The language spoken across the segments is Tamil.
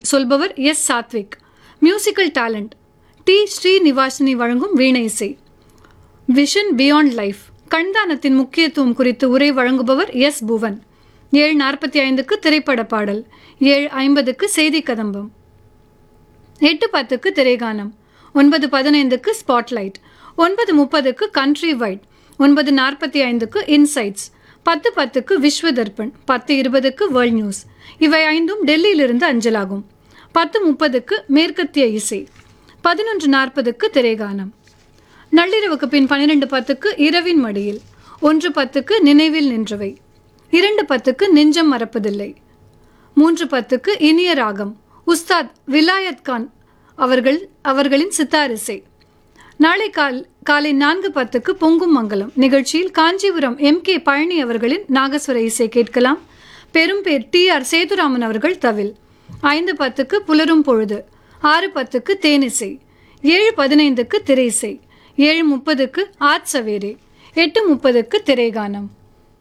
சொல்பவர் S Sathvik musical talent T Srinivasini வழங்கும் வீணை இசை விஷன் பியாண்ட் லைஃப் கண்தானத்தின் முக்கியத்துவம் குறித்து உரை வழங்குபவர் எஸ் புவன் ஏழு நாற்பத்தி ஐந்துக்கு திரைப்பட பாடல் ஏழு ஐம்பதுக்கு செய்தி கதம்பம் எட்டு பத்துக்கு திரைகானம் ஒன்பது பதினைந்துக்கு ஸ்பாட்லைட் ஒன்பது முப்பதுக்கு கண்ட்ரி வைட் ஒன்பது நாற்பத்தி ஐந்துக்கு இன்சைட்ஸ் பத்து பத்துக்கு விஸ்வ தர்ப்பண் பத்து இருபதுக்கு வேர்ல்ட் நியூஸ் இவை ஐந்தும் டெல்லியிலிருந்து அஞ்சலாகும் பத்து முப்பதுக்கு மேற்கத்திய இசை பதினொன்று நாற்பதுக்கு திரைகானம் நள்ளிரவுக்கு பின் பன்னிரெண்டு பத்துக்கு இரவின் மடியில் ஒன்று பத்துக்கு நினைவில் நின்றவை இரண்டு பத்துக்கு நெஞ்சம் மறப்பதில்லை மூன்று பத்துக்கு இனிய ராகம் உஸ்தாத் விலாயத் கான் அவர்கள் அவர்களின் சித்தாரிசை நாளை கால் காலை நான்கு பத்துக்கு பொங்கும் மங்கலம் நிகழ்ச்சியில் காஞ்சிபுரம் எம் கே பழனி அவர்களின் நாகஸ்வர இசை கேட்கலாம் பெரும்பேர் டி ஆர் சேதுராமன் அவர்கள் தவில் ஐந்து பத்துக்கு புலரும் பொழுது ஆறு பத்துக்கு தேனிசை ஏழு பதினைந்துக்கு திரைசை ஏழு முப்பதுக்கு ஆத் சவேரே எட்டு முப்பதுக்கு திரைகானம்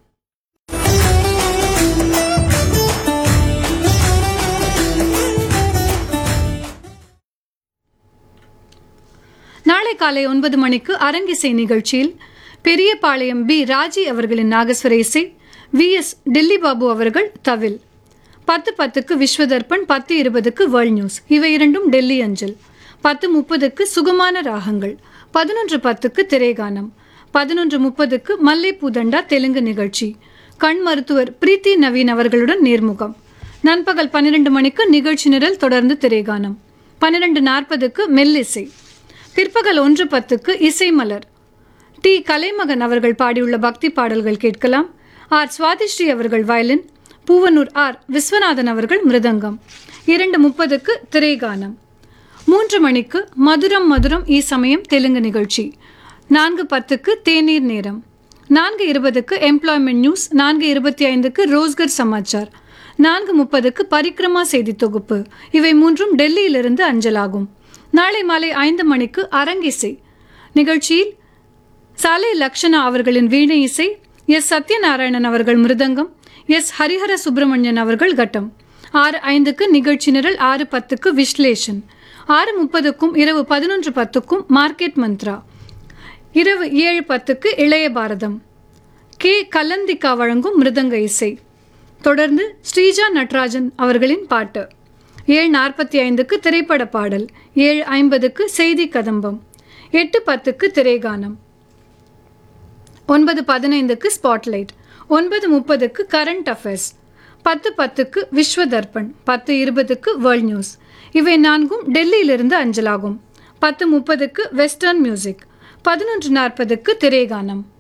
நாளை காலை ஒன்பது மணிக்கு அரங்கிசை நிகழ்ச்சியில் பெரியபாளையம் பி ராஜி அவர்களின் நாகஸ்வர இசை வி எஸ் டெல்லி பாபு அவர்கள் தவில் பத்து பத்துக்கு விஸ்வதர்ப்பன் பத்து இருபதுக்கு வேர்ல்ட் நியூஸ் இவை இரண்டும் டெல்லி அஞ்சல் பத்து முப்பதுக்கு சுகமான ராகங்கள் பதினொன்று பத்துக்கு திரைகானம் பதினொன்று முப்பதுக்கு மல்லைப்பூதண்டா தெலுங்கு நிகழ்ச்சி கண் மருத்துவர் பிரீத்தி நவீன் அவர்களுடன் நேர்முகம் நண்பகல் பன்னிரண்டு மணிக்கு நிகழ்ச்சி நிரல் தொடர்ந்து திரைகானம் பன்னிரண்டு நாற்பதுக்கு மெல்லிசை பிற்பகல் ஒன்று பத்துக்கு இசை மலர் டி கலைமகன் அவர்கள் பாடியுள்ள பக்தி பாடல்கள் கேட்கலாம் ஆர் சுவாதிஸ்ரீ அவர்கள் வயலின் பூவனூர் ஆர் விஸ்வநாதன் அவர்கள் மிருதங்கம் இரண்டு முப்பதுக்கு திரைகானம் மூன்று மணிக்கு மதுரம் மதுரம் ஈ சமயம் தெலுங்கு நிகழ்ச்சி நான்கு பத்துக்கு தேநீர் நேரம் நான்கு இருபதுக்கு எம்ப்ளாய்மெண்ட் நியூஸ் நான்கு இருபத்தி ஐந்துக்கு ரோஸ்கர் சமாச்சார் நான்கு முப்பதுக்கு பரிக்ரமா செய்தி தொகுப்பு இவை மூன்றும் டெல்லியிலிருந்து அஞ்சலாகும் நாளை மாலை ஐந்து மணிக்கு அரங்கிசை நிகழ்ச்சியில் சாலை லக்ஷணா அவர்களின் வீணை இசை எஸ் சத்யநாராயணன் அவர்கள் மிருதங்கம் எஸ் ஹரிஹர சுப்பிரமணியன் அவர்கள் கட்டம் ஆறு ஐந்துக்கு நிகழ்ச்சி நிரல் ஆறு பத்துக்கு விஸ்லேஷன் ஆறு முப்பதுக்கும் இரவு பதினொன்று பத்துக்கும் மார்க்கெட் மந்த்ரா இரவு ஏழு பத்துக்கு இளைய பாரதம் கே கலந்திகா வழங்கும் மிருதங்க இசை தொடர்ந்து ஸ்ரீஜா நட்ராஜன் அவர்களின் பாட்டு ஏழு நாற்பத்தி ஐந்துக்கு திரைப்பட பாடல் ஏழு ஐம்பதுக்கு செய்தி கதம்பம் எட்டு பத்துக்கு திரைகானம் ஒன்பது பதினைந்துக்கு ஸ்பாட்லைட் ஒன்பது முப்பதுக்கு கரண்ட் அஃபேர்ஸ் பத்து பத்துக்கு விஸ்வ தர்ப்பண் பத்து இருபதுக்கு வேர்ல்ட் நியூஸ் இவை நான்கும் டெல்லியிலிருந்து அஞ்சலாகும் பத்து முப்பதுக்கு வெஸ்டர்ன் மியூசிக் பதினொன்று நாற்பதுக்கு திரைகானம்